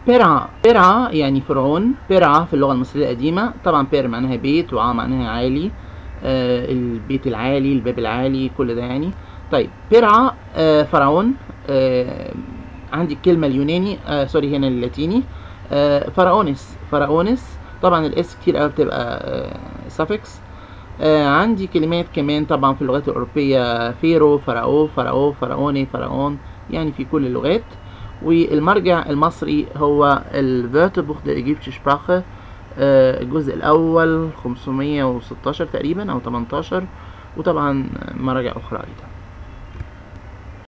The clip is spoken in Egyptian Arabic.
بيرع بيرع يعني فرعون بيرع في اللغة المصرية القديمة طبعا بير معناها بيت وعا معناها عالي آه البيت العالي الباب العالي كل ده يعني طيب بيرع آه فرعون آه عندي الكلمة اليوناني آه سوري هنا اللاتيني آه فرعونس فرعونس طبعا الاس كتير قوي بتبقى آه suffix آه عندي كلمات كمان طبعا في اللغات الأوروبية فيرو فراو فراو فراوني فراون يعني في كل اللغات والمرجع المصري هو الفيرتبوخ der Ägyptische Sprache آه الجزء الأول 516 تقريبا أو 18 وطبعا مراجع أخرى أيضا